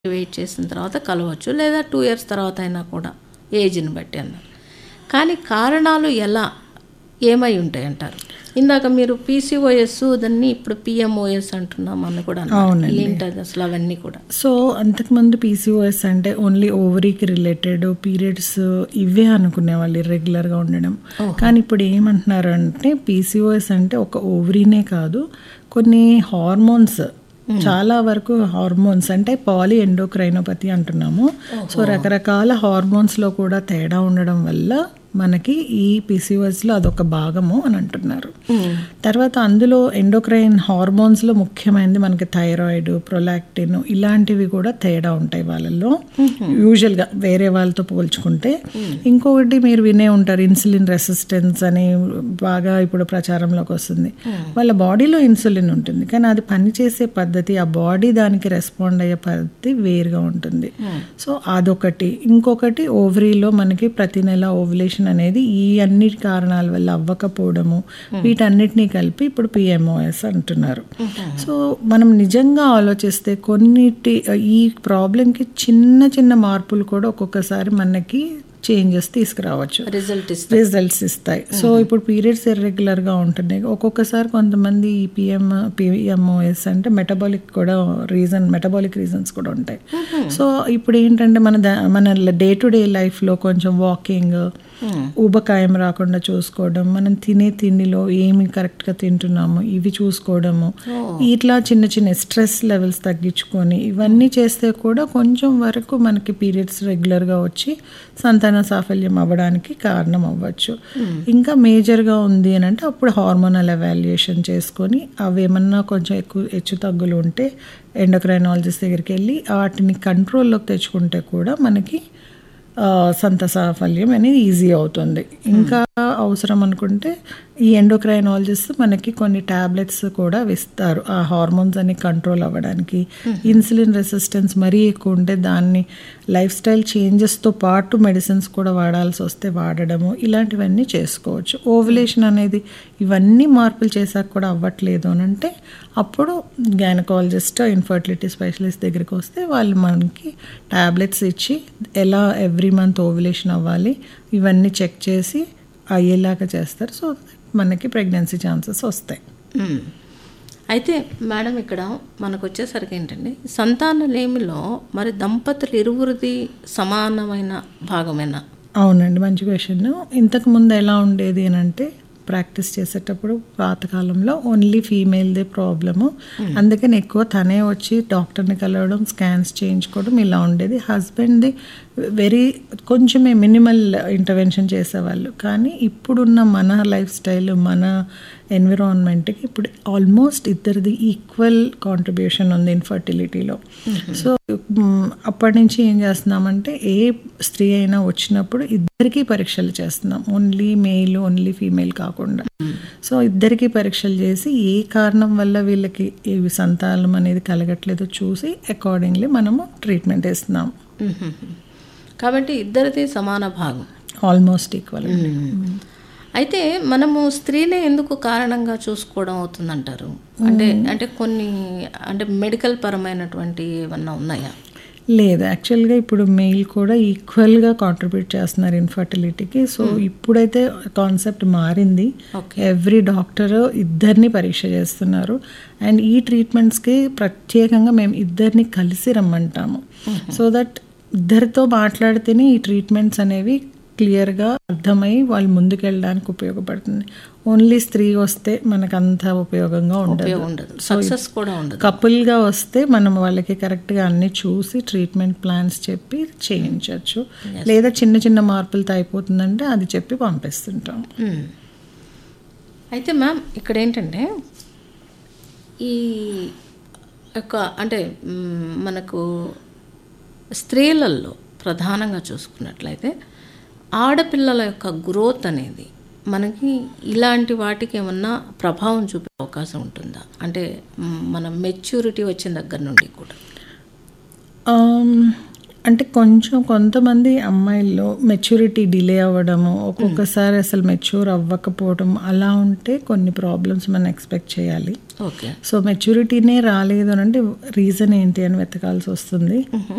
Wait చేసిన తర్వాత కలవచ్చు లేదా టూ ఇయర్స్ తర్వాత అయినా కూడా ఏజ్ని బట్టి అన్నారు కానీ కారణాలు ఎలా ఏమై ఉంటాయి అంటారు ఇందాక మీరు పీసీఓఎస్ దాన్ని ఇప్పుడు పిఎంఓఎస్ అంటున్నాం అని కూడా అన్నారు. అవునండి. ఏంటది అసలు అవన్నీ కూడా సో అంతకుముందు పీసీఓఎస్ అంటే ఓన్లీ ఓవరీకి రిలేటెడ్ పీరియడ్స్ ఇవే అనుకునేవాళ్ళు ఇర్రెగ్యులర్గా ఉండడం కానీ ఇప్పుడు ఏమంటున్నారు అంటే పీసీఓఎస్ అంటే ఒక ఓవరీనే కాదు కొన్ని హార్మోన్స్ చాలా వరకు హార్మోన్స్ అంటే పాలి ఎండోక్రైనోపతి అంటున్నాము సో రకరకాల హార్మోన్స్లో కూడా తేడా ఉండడం వల్ల మనకి ఈ పీసీఓఎస్లో అదొక భాగము అని అంటున్నారు తర్వాత అందులో ఎండోక్రైన్ హార్మోన్స్లో ముఖ్యమైనది మనకి థైరాయిడ్ ప్రొలాక్టిన్ ఇలాంటివి కూడా తేడా ఉంటాయి వాళ్ళల్లో యూజువల్గా వేరే వాళ్ళతో పోల్చుకుంటే ఇంకొకటి మీరు వినే ఉంటారు ఇన్సులిన్ రెసిస్టెన్స్ అని బాగా ఇప్పుడు ప్రచారంలోకి వస్తుంది వాళ్ళ బాడీలో ఇన్సులిన్ ఉంటుంది కానీ అది పనిచేసే పద్ధతి ఆ బాడీ దానికి రెస్పాండ్ అయ్యే పద్ధతి వేరుగా ఉంటుంది సో అదొకటి ఇంకొకటి ఓవరీలో మనకి ప్రతి నెల ఓవులేషన్ అనేది ఈ అన్ని కారణాల వల్ల అవ్వకపోవడము వీటన్నిటినీ కలిపి ఇప్పుడు పిఎంఓఎస్ అంటున్నారు సో మనం నిజంగా ఆలోచిస్తే కొన్నిటి ఈ ప్రాబ్లంకి చిన్న చిన్న మార్పులు కూడా ఒక్కొక్కసారి మనకి చేంజెస్ తీసుకురావచ్చు రిజల్ట్ ఇస్తుంది రిజల్ట్స్ ఇస్తాయి సో ఇప్పుడు పీరియడ్స్ ఇర్రెగ్యులర్గా ఉంటున్నాయి ఒక్కొక్కసారి కొంతమంది ఈ పిఎం పిఎంఓఎస్ అంటే మెటబాలిక్ కూడా రీజన్ మెటబాలిక్ రీజన్స్ కూడా ఉంటాయి సో ఇప్పుడు ఏంటంటే మన దా- మన డే టు డే లైఫ్లో కొంచెం వాకింగ్ ఊబకాయం రాకుండా చూసుకోవడం మనం తినే తిండిలో ఏమి కరెక్ట్గా తింటున్నాము ఇవి చూసుకోవడము ఇట్లా చిన్న చిన్న స్ట్రెస్ లెవెల్స్ తగ్గించుకొని ఇవన్నీ చేస్తే కూడా కొంచెం వరకు మనకి పీరియడ్స్ రెగ్యులర్గా వచ్చి సంతాన సాఫల్యం అవ్వడానికి కారణం అవ్వచ్చు ఇంకా మేజర్గా ఉంది అని అంటే అప్పుడు హార్మోనల్ ఎవాల్యుయేషన్ చేసుకొని అవి ఏమన్నా కొంచెం ఎక్కువ హెచ్చు తగ్గులు ఉంటే ఎండోక్రైనాలజిస్ట్ దగ్గరికి వెళ్ళి వాటిని కంట్రోల్లోకి తెచ్చుకుంటే కూడా మనకి ఆ, సంత సాఫల్యం అనేది ఈజీ అవుతుంది ఇంకా అవసరం అనుకుంటే ఈ ఎండోక్రైనాలజిస్ట్ మనకి కొన్ని టాబ్లెట్స్ కూడా ఇస్తారు ఆ హార్మోన్స్ అన్ని కంట్రోల్ అవ్వడానికి ఇన్సులిన్ రెసిస్టెన్స్ మరీ ఎక్కువ ఉంటే దాన్ని లైఫ్ స్టైల్ చేంజెస్తో పాటు మెడిసిన్స్ కూడా వాడాల్సి వస్తే వాడడము ఇలాంటివన్నీ చేసుకోవచ్చు ఓవులేషన్ అనేది ఇవన్నీ మార్పులు చేశాక కూడా అవ్వట్లేదు అని అంటే అప్పుడు గైనకాలజిస్ట్ ఇన్ఫర్టిలిటీ స్పెషలిస్ట్ దగ్గరికి వస్తే వాళ్ళు మనకి టాబ్లెట్స్ ఇచ్చి ఎలా ఎవ్రీ మంత్ ఓవులేషన్ అవ్వాలి ఇవన్నీ చెక్ చేసి అయ్యేలాగా చేస్తారు సో మనకి ప్రెగ్నెన్సీ ఛాన్సెస్ వస్తాయి మ్మ్. అయితే మేడం ఇక్కడ మనకు వచ్చేసరికి ఏంటండి సంతానలేమిలో మరి దంపతులు ఇరువురిది సమానమైన భాగమేనా అవునండి మంచి క్వశ్చన్ ఇంతకు ముందు ఎలా ఉండేది అని అంటే ప్రాక్టీస్ చేసేటప్పుడు పాతకాలంలో ఓన్లీ ఫీమేల్దే ప్రాబ్లము అందుకని ఎక్కువ తనే వచ్చి డాక్టర్ని కలవడం స్కాన్స్ చేయించుకోవడం ఇలా ఉండేది హస్బెండ్ది వెరీ కొంచెమే మినిమల్ ఇంటర్వెన్షన్ చేసేవాళ్ళు కానీ ఇప్పుడున్న మన లైఫ్ స్టైల్ మన ఎన్విరాన్మెంట్కి ఇప్పుడు ఆల్మోస్ట్ ఇద్దరిది ఈక్వల్ కాంట్రిబ్యూషన్ ఉంది ఇన్ఫర్టిలిటీలో సో మ్, అప్పటి నుంచి ఏం చేస్తున్నామంటే ఏ స్త్రీ అయినా వచ్చినప్పుడు ఇద్దరికీ పరీక్షలు చేస్తున్నాం ఓన్లీ మేల్ ఓన్లీ ఫీమేల్ కాకుండా సో ఇద్దరికీ పరీక్షలు చేసి ఏ కారణం వల్ల వీళ్ళకి ఈ సంతానం అనేది కలగట్లేదో చూసి అకార్డింగ్లీ మనము ట్రీట్మెంట్ ఇస్తున్నాం మ్మ్. కాబట్టి ఇద్దరిది సమాన భాగం ఆల్మోస్ట్ ఈక్వల్ అయితే మనము స్త్రీనే ఎందుకు కారణంగా చూసుకోవడం అవుతుందంటారు అంటే అంటే కొన్ని అంటే మెడికల్ పరమైనటువంటి ఏమన్నా ఉన్నాయా లేదు యాక్చువల్గా ఇప్పుడు మెయిల్ కూడా ఈక్వల్గా కాంట్రిబ్యూట్ చేస్తున్నారు ఇన్ఫర్టిలిటీకి సో ఇప్పుడైతే కాన్సెప్ట్ మారింది ఎవ్రీ డాక్టర్ ఇద్దరిని పరీక్ష చేస్తున్నారు అండ్ ఈ ట్రీట్మెంట్స్కి ప్రత్యేకంగా మేము ఇద్దరిని కలిసి రమ్మంటాము సో దట్ ఇద్దరితో మాట్లాడితేనే ఈ ట్రీట్మెంట్స్ అనేవి క్లియర్గా అర్థమై వాళ్ళు ముందుకెళ్ళడానికి ఉపయోగపడుతుంది ఓన్లీ స్త్రీ వస్తే మనకు అంత ఉపయోగంగా ఉండదు ఉపయోగం ఉండదు సక్సెస్ కూడా ఉండదు కపుల్గా వస్తే మనం వాళ్ళకి కరెక్ట్గా అన్ని చూసి ట్రీట్మెంట్ ప్లాన్స్ చెప్పి చేయించవచ్చు లేదా చిన్న చిన్న మార్పులతో అయిపోతుందంటే అది చెప్పి పంపిస్తుంటాం మ్మ్. అయితే మ్యామ్ ఇక్కడ ఏంటంటే ఈ యొక్క అంటే మ్మ్, మనకు స్త్రీలలో ప్రధానంగా చూసుకున్నట్లయితే ఆడపిల్లల యొక్క గ్రోత్ అనేది మనకి ఇలాంటి వాటికి ఏమన్నా ప్రభావం చూపే అవకాశం ఉంటుందా అంటే మ్, మన మెచ్యూరిటీ వచ్చిన దగ్గర నుండి కూడా ఆమ్, అంటే కొంచెం కొంతమంది అమ్మాయిల్లో మెచ్యూరిటీ డిలే అవ్వడము ఒక్కొక్కసారి అసలు మెచ్యూర్ అవ్వకపోవడం అలా ఉంటే కొన్ని ప్రాబ్లమ్స్ మనం ఎక్స్పెక్ట్ చేయాలి ఓకే సో మెచ్యూరిటీనే రాలేదు అని అంటే రీజన్ ఏంటి అని వెతకాల్సి వస్తుంది